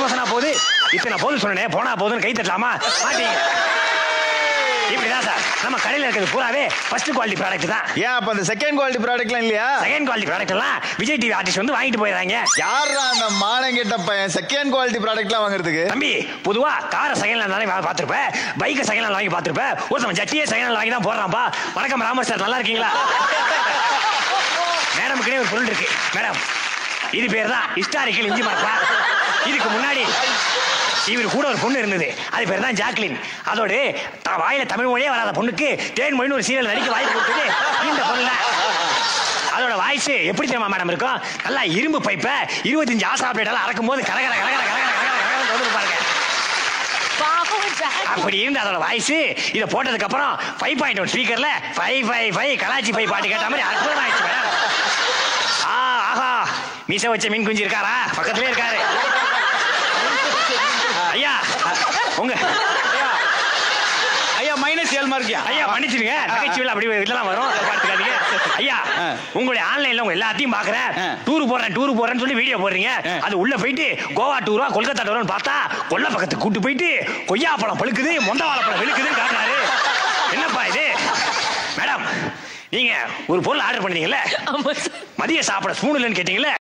ப்ரொமோஷனா போகுது இத்தனை போதும் சொன்னேன் போனா போதுன்னு கை தட்டலாமா மாட்டீங்க இப்படிதான் சார் நம்ம கடையில் இருக்கிறது பூராவே ஃபர்ஸ்ட் குவாலிட்டி ப்ராடக்ட் தான் ஏன் அப்ப அந்த செகண்ட் குவாலிட்டி ப்ராடக்ட்லாம் இல்லையா செகண்ட் குவாலிட்டி ப்ராடக்ட் எல்லாம் விஜய் டிவி ஆர்டிஸ்ட் வந்து வாங்கிட்டு போயிடுறாங்க யாரா அந்த மானங்கிட்ட பையன் செகண்ட் குவாலிட்டி ப்ராடக்ட்லாம் வாங்குறதுக்கு தம்பி பொதுவா காரை செகண்ட் ஹேண்ட் தானே பார்த்துருப்ப பைக்கை செகண்ட் ஹேண்ட் வாங்கி பார்த்துருப்ப ஒருத்தன் ஜட்டியே செகண்ட் ஹேண்ட் வாங்கி தான் போடுறான்ப்பா வணக்கம் ராமர் சார் நல்லா இருக்கீங்களா மேடமுக்குனே ஒரு பொருள் இருக்கு மேடம் இது பேர் தான் ஹிஸ்டாரிக்கல் இஞ்சி மரப்பா இதுக்கு முன்னாடி இவர் கூட ஒரு பொண்ணு இருந்தது அது பேர் தான் ஜாக்லின் அதோட த- வாயில தமிழ் மொழியே வராத பொண்ணுக்கு தேன் மொழின்னு ஒரு சீரியல் நடிக்க வாய்ப்பு கொடுத்தது இந்த பொண்ணு அதோட வாய்ஸ் எப்படி தெரியுமா மேடம் இருக்கும் நல்லா இரும்பு பைப்பை இருபத்தஞ்சு ஆசா பிளேட் அறக்கும் போது கரகர கரகர கரகர கரகர கரகர வந்து பாருங்க பாவம் ஜாக். அப்படி இருந்து அதோட வாய்ஸ் இதை போட்டதுக்கு அப்புறம் ஃபைவ் பாயிண்ட் ஒன் ஸ்பீக்கர்ல ஃபைவ் ஃபைவ் ஃபைவ் கலாச்சி ஃபைவ் பாட்டு கேட்ட மாதிரி அற்புதம் ஆயிடுச்சு மேடம் ஆ ஆஹா மீச வச்ச மீன் குஞ்சு இருக்காரா பக்கத்துலயே இருக்காரு ஐயா உங்க ஐயா மைனஸ் ஏழு மார்க்கியா ஐயா மன்னிச்சிருங்க நகைச்சுவையில் அப்படி இதெல்லாம் வரும் பார்த்துக்காதீங்க ஐயா ஆ. உங்களுடைய ஆன்லைன்ல உங்க எல்லாத்தையும் பாக்குறேன் ஆ. டூர் போறேன் டூர் போறேன்னு சொல்லி வீடியோ போடுறீங்க ஆ. அது உள்ள போயிட்டு கோவா டூரா கொல்கத்தா டூரான்னு பார்த்தா கொல்ல பக்கத்துக்கு கூட்டு போயிட்டு கொய்யா பழம் பழுக்குது மொந்த வாழைப்பழம் வெளுக்குதுன்னு காட்டுறாரு என்னப்பா இது மேடம் நீங்க ஒரு பொருள் ஆர்டர் பண்ணீங்கல்ல ஆமா சார் மதிய சாப்பிட ஸ்பூன் இல்லைன்னு கேட்டீங்கல்ல